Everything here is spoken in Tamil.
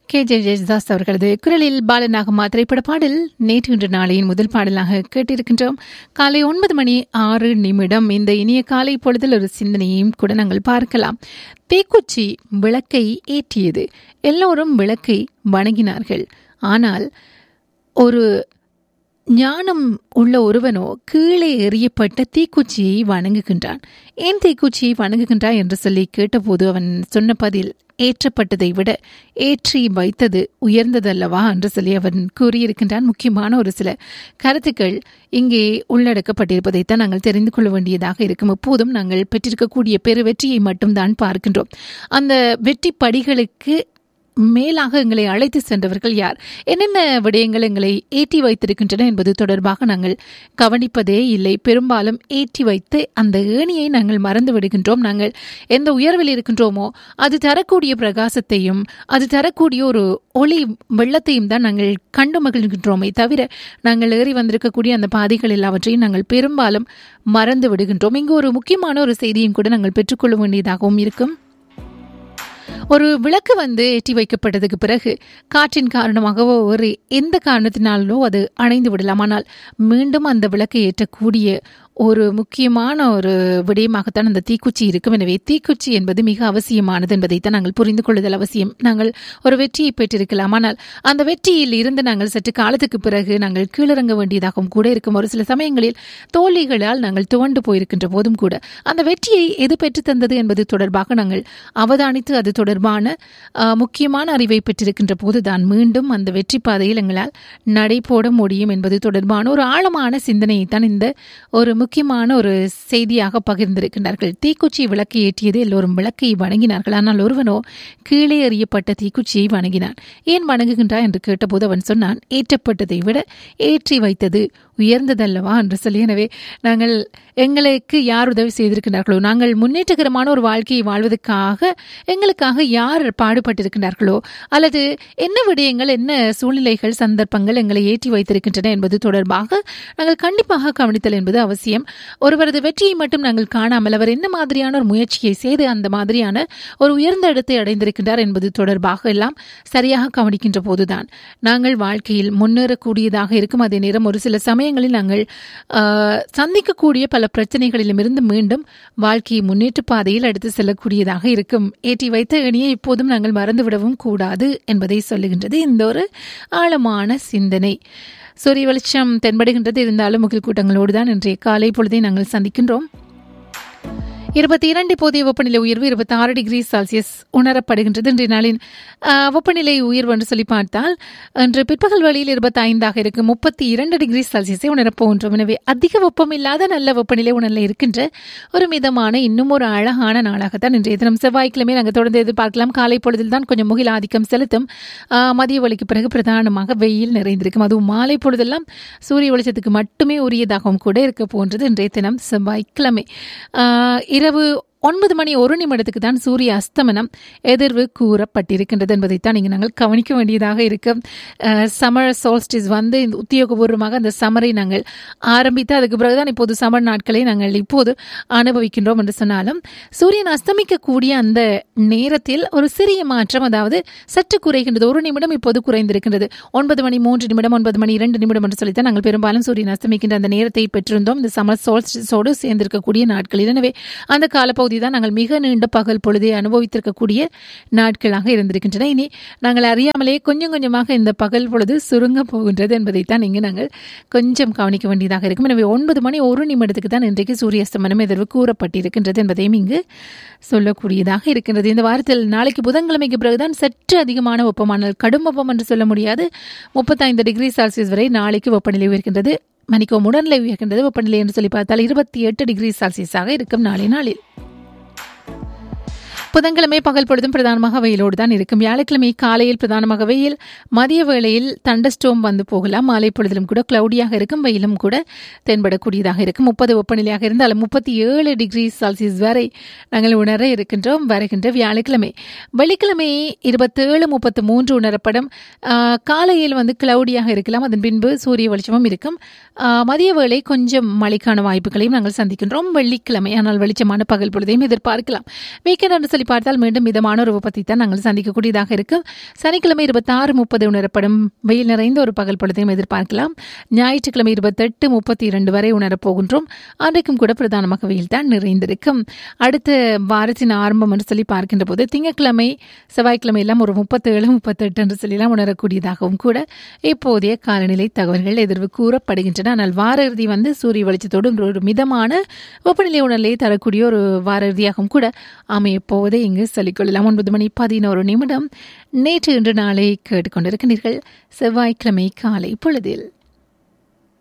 கே ஜே ஜெயதாஸ் அவர்களது குரலில் பாலநாகமா திரைப்பட பாடல் நேற்று இன்று நாளையின் முதல் பாடலாக கேட்டிருக்கின்றோம் காலை ஒன்பது மணி ஆறு நிமிடம் இந்த இனிய காலை பொழுதில் ஒரு சிந்தனையையும் கூட நாங்கள் பார்க்கலாம் தீக்குச்சி விளக்கை ஏற்றியது எல்லோரும் விளக்கை வணங்கினார்கள் ஆனால் ஒரு ஞானம் உள்ள ஒருவனோ கீழே எறியப்பட்ட தீக்குச்சியை வணங்குகின்றான் ஏன் தீக்குச்சியை வணங்குகின்றாய் என்று சொல்லி கேட்டபோது அவன் சொன்ன பதில் ஏற்றப்பட்டதை விட ஏற்றி வைத்தது உயர்ந்ததல்லவா என்று சொல்லி அவன் கூறியிருக்கின்றான் முக்கியமான ஒரு சில கருத்துக்கள் இங்கே உள்ளடக்கப்பட்டிருப்பதைத்தான் நாங்கள் தெரிந்து கொள்ள வேண்டியதாக இருக்கும் எப்போதும் நாங்கள் பெற்றிருக்கக்கூடிய பெரு வெற்றியை மட்டும்தான் பார்க்கின்றோம் அந்த வெற்றி படிகளுக்கு மேலாக எங்களை அழைத்து சென்றவர்கள் யார் என்னென்ன விடயங்கள் எங்களை ஏற்றி வைத்திருக்கின்றன என்பது தொடர்பாக நாங்கள் கவனிப்பதே இல்லை பெரும்பாலும் ஏற்றி வைத்து அந்த ஏணியை நாங்கள் மறந்து விடுகின்றோம் நாங்கள் எந்த உயர்வில் இருக்கின்றோமோ அது தரக்கூடிய பிரகாசத்தையும் அது தரக்கூடிய ஒரு ஒளி வெள்ளத்தையும் தான் நாங்கள் கண்டு மகிழ்கின்றோமே தவிர நாங்கள் ஏறி வந்திருக்கக்கூடிய அந்த பாதைகள் எல்லாவற்றையும் நாங்கள் பெரும்பாலும் மறந்து விடுகின்றோம் இங்கு ஒரு முக்கியமான ஒரு செய்தியும் கூட நாங்கள் பெற்றுக்கொள்ள வேண்டியதாகவும் இருக்கும் ஒரு விளக்கு வந்து ஏற்றி வைக்கப்பட்டதுக்கு பிறகு காற்றின் காரணமாகவோ ஒரு எந்த காரணத்தினாலோ அது அணைந்து விடலாம் ஆனால் மீண்டும் அந்த விளக்கை ஏற்றக்கூடிய ஒரு முக்கியமான ஒரு விடயமாகத்தான் அந்த தீக்குச்சி இருக்கும் எனவே தீக்குச்சி என்பது மிக அவசியமானது என்பதைத்தான் நாங்கள் புரிந்து கொள்ளுதல் அவசியம் நாங்கள் ஒரு வெற்றியை பெற்றிருக்கலாம் ஆனால் அந்த வெற்றியில் இருந்து நாங்கள் சற்று காலத்துக்கு பிறகு நாங்கள் கீழிறங்க வேண்டியதாகவும் கூட இருக்கும் ஒரு சில சமயங்களில் தோல்விகளால் நாங்கள் துவண்டு போயிருக்கின்ற போதும் கூட அந்த வெற்றியை எது பெற்று தந்தது என்பது தொடர்பாக நாங்கள் அவதானித்து அது தொடர்பான முக்கியமான அறிவை பெற்றிருக்கின்ற போதுதான் மீண்டும் அந்த வெற்றி பாதையில் எங்களால் நடைபோட முடியும் என்பது தொடர்பான ஒரு ஆழமான சிந்தனையைத்தான் இந்த ஒரு முக்கியமான ஒரு செய்தியாக பகிர்ந்திருக்கின்றார்கள் தீக்குச்சி விளக்கை ஏற்றியது எல்லோரும் விளக்கை வணங்கினார்கள் ஆனால் ஒருவனோ கீழே எறியப்பட்ட தீக்குச்சியை வணங்கினான் ஏன் வணங்குகின்றாய் என்று கேட்டபோது அவன் சொன்னான் ஏற்றப்பட்டதை விட ஏற்றி வைத்தது உயர்ந்ததல்லவா என்று சொல்லி எனவே நாங்கள் எங்களுக்கு யார் உதவி செய்திருக்கிறார்களோ நாங்கள் முன்னேற்றகரமான ஒரு வாழ்க்கையை வாழ்வதற்காக எங்களுக்காக யார் பாடுபட்டிருக்கின்றார்களோ அல்லது என்ன விடயங்கள் என்ன சூழ்நிலைகள் சந்தர்ப்பங்கள் எங்களை ஏற்றி வைத்திருக்கின்றன என்பது தொடர்பாக நாங்கள் கண்டிப்பாக கவனித்தல் என்பது அவசியம் ஒருவரது வெற்றியை மட்டும் நாங்கள் காணாமல் அவர் என்ன மாதிரியான ஒரு முயற்சியை செய்து அந்த மாதிரியான ஒரு உயர்ந்த இடத்தை அடைந்திருக்கின்றார் என்பது தொடர்பாக எல்லாம் சரியாக கவனிக்கின்ற போதுதான் நாங்கள் வாழ்க்கையில் முன்னேறக்கூடியதாக இருக்கும் அதே நேரம் ஒரு சில சமயங்களில் நாங்கள் சந்திக்கக்கூடிய பல பிரச்சனைகளிலுமிருந்து மீண்டும் வாழ்க்கையை முன்னேற்ற பாதையில் எடுத்து செல்லக்கூடியதாக இருக்கும் ஏற்றி வைத்த எணியை இப்போதும் நாங்கள் மறந்துவிடவும் கூடாது என்பதை சொல்லுகின்றது இந்த ஒரு ஆழமான சிந்தனை சூரிய வெளிச்சம் தென்படுகின்றது இருந்தாலும் முகில் கூட்டங்களோடு தான் இன்றைய காலை பொழுதை நாங்கள் சந்திக்கின்றோம் இருபத்தி இரண்டு போதிய வெப்பநிலை உயர்வு இருபத்தி ஆறு டிகிரி செல்சியஸ் உணரப்படுகின்றது இன்றைய நாளின் வெப்பநிலை உயர்வு என்று சொல்லி பார்த்தால் இன்று பிற்பகல் வழியில் இருபத்தி ஐந்தாக இருக்கு முப்பத்தி இரண்டு டிகிரி செல்சியஸை உணரப்போகின்றோம் எனவே அதிக வெப்பம் இல்லாத நல்ல வெப்பநிலை உணர்ல இருக்கின்ற ஒரு மிதமான இன்னும் ஒரு அழகான நாளாகத்தான் இன்றைய தினம் செவ்வாய்க்கிழமை நாங்கள் தொடர்ந்து எதிர்பார்க்கலாம் காலை பொழுதில் தான் கொஞ்சம் முகில் ஆதிக்கம் செலுத்தும் மதிய வழிக்கு பிறகு பிரதானமாக வெயில் நிறைந்திருக்கும் அதுவும் மாலை பொழுதெல்லாம் சூரிய வெளிச்சத்துக்கு மட்டுமே உரியதாகவும் கூட இருக்க போன்றது இன்றைய தினம் செவ்வாய்க்கிழமை இரவு ஒன்பது மணி ஒரு நிமிடத்துக்கு தான் சூரிய அஸ்தமனம் எதிர்வு கூறப்பட்டிருக்கின்றது என்பதைத்தான் இங்கே நாங்கள் கவனிக்க வேண்டியதாக இருக்கு சமர் சோல்ஸ்டிஸ் வந்து இந்த உத்தியோகபூர்வமாக அந்த சமரை நாங்கள் ஆரம்பித்து அதுக்கு பிறகுதான் இப்போது சமர் நாட்களை நாங்கள் இப்போது அனுபவிக்கின்றோம் என்று சொன்னாலும் சூரியன் அஸ்தமிக்கக்கூடிய அந்த நேரத்தில் ஒரு சிறிய மாற்றம் அதாவது சற்று குறைகின்றது ஒரு நிமிடம் இப்போது குறைந்திருக்கின்றது ஒன்பது மணி மூன்று நிமிடம் ஒன்பது மணி இரண்டு நிமிடம் என்று சொல்லித்தான் நாங்கள் பெரும்பாலும் சூரியன் அஸ்தமிக்கின்ற அந்த நேரத்தை பெற்றிருந்தோம் இந்த சமர் சோல்ஸ்டிஸோடு சேர்ந்திருக்கக்கூடிய நாட்களில் எனவே அந்த காலப்பகுதி பகுதி தான் நாங்கள் மிக நீண்ட பகல் பொழுதை அனுபவித்திருக்கக்கூடிய நாட்களாக இருந்திருக்கின்றன இனி நாங்கள் அறியாமலே கொஞ்சம் கொஞ்சமாக இந்த பகல் பொழுது சுருங்க போகின்றது என்பதைத்தான் இங்கு நாங்கள் கொஞ்சம் கவனிக்க வேண்டியதாக இருக்கும் எனவே ஒன்பது மணி ஒரு நிமிடத்துக்கு தான் இன்றைக்கு சூரியஸ்தமனம் எதிர்வு கூறப்பட்டிருக்கின்றது என்பதையும் இங்கு சொல்லக்கூடியதாக இருக்கின்றது இந்த வாரத்தில் நாளைக்கு புதன்கிழமைக்கு பிறகுதான் சற்று அதிகமான வெப்பமானால் கடும் வெப்பம் என்று சொல்ல முடியாது முப்பத்தைந்து டிகிரி செல்சியஸ் வரை நாளைக்கு வெப்பநிலை உயர்கின்றது மணிக்கோ உடல்நிலை உயர்கின்றது வெப்பநிலை என்று சொல்லி பார்த்தால் இருபத்தி எட்டு டிகிரி செல்சியஸாக இருக்கும் நாளை நாளில் புதன்கிழமை பகல் பொழுதும் பிரதானமாக வெயிலோடு தான் இருக்கும் வியாழக்கிழமை காலையில் பிரதானமாக வெயில் மதிய வேளையில் தண்டஸ்டோம் வந்து போகலாம் மாலை பொழுதிலும் கூட கிளவுடியாக இருக்கும் வெயிலும் கூட தென்படக்கூடியதாக இருக்கும் முப்பது வெப்பநிலையாக இருந்தாலும் முப்பத்தி ஏழு டிகிரி செல்சியஸ் வரை நாங்கள் உணர இருக்கின்றோம் வருகின்ற வியாழக்கிழமை வெள்ளிக்கிழமை இருபத்தேழு முப்பத்து மூன்று உணரப்படும் காலையில் வந்து கிளவுடியாக இருக்கலாம் அதன் பின்பு சூரிய வெளிச்சமும் இருக்கும் மதிய வேளை கொஞ்சம் மழைக்கான வாய்ப்புகளையும் நாங்கள் சந்திக்கின்றோம் வெள்ளிக்கிழமை ஆனால் வெளிச்சமான பகல் பொழுதையும் எதிர்பார்க்கலாம் வீக்கெண்ட் என்று சொல்லி பார்த்தால் மீண்டும் மிதமான ஒரு வெப்பத்தை தான் நாங்கள் சந்திக்கக்கூடியதாக இருக்கும் சனிக்கிழமை இருபத்தாறு முப்பது உணரப்படும் வெயில் நிறைந்த ஒரு பகல் பொழுதையும் எதிர்பார்க்கலாம் ஞாயிற்றுக்கிழமை இருபத்தெட்டு முப்பத்தி இரண்டு வரை உணரப் போகின்றோம் அன்றைக்கும் கூட பிரதானமாக வெயில் தான் நிறைந்திருக்கும் அடுத்த வாரத்தின் ஆரம்பம் என்று சொல்லி பார்க்கின்ற போது திங்கட்கிழமை செவ்வாய்க்கிழமை எல்லாம் ஒரு முப்பத்தேழு முப்பத்தெட்டு என்று சொல்லலாம் உணரக்கூடியதாகவும் கூட இப்போதைய காலநிலை தகவல்கள் எதிர்வு கூறப்படுகின்றன ஆனால் வார இறுதி வந்து சூரிய வெளிச்சத்தோடு ஒரு மிதமான வெப்பநிலை உணர்நிலையை தரக்கூடிய ஒரு வார இறுதியாகவும் கூட அமைய போவதை இங்கு சொல்லிக்கொள்ளலாம் ஒன்பது மணி பதினோரு நிமிடம் நேற்று இன்று நாளை கேட்டுக்கொண்டிருக்கின்றீர்கள் செவ்வாய்க்கிழமை காலை பொழுதில்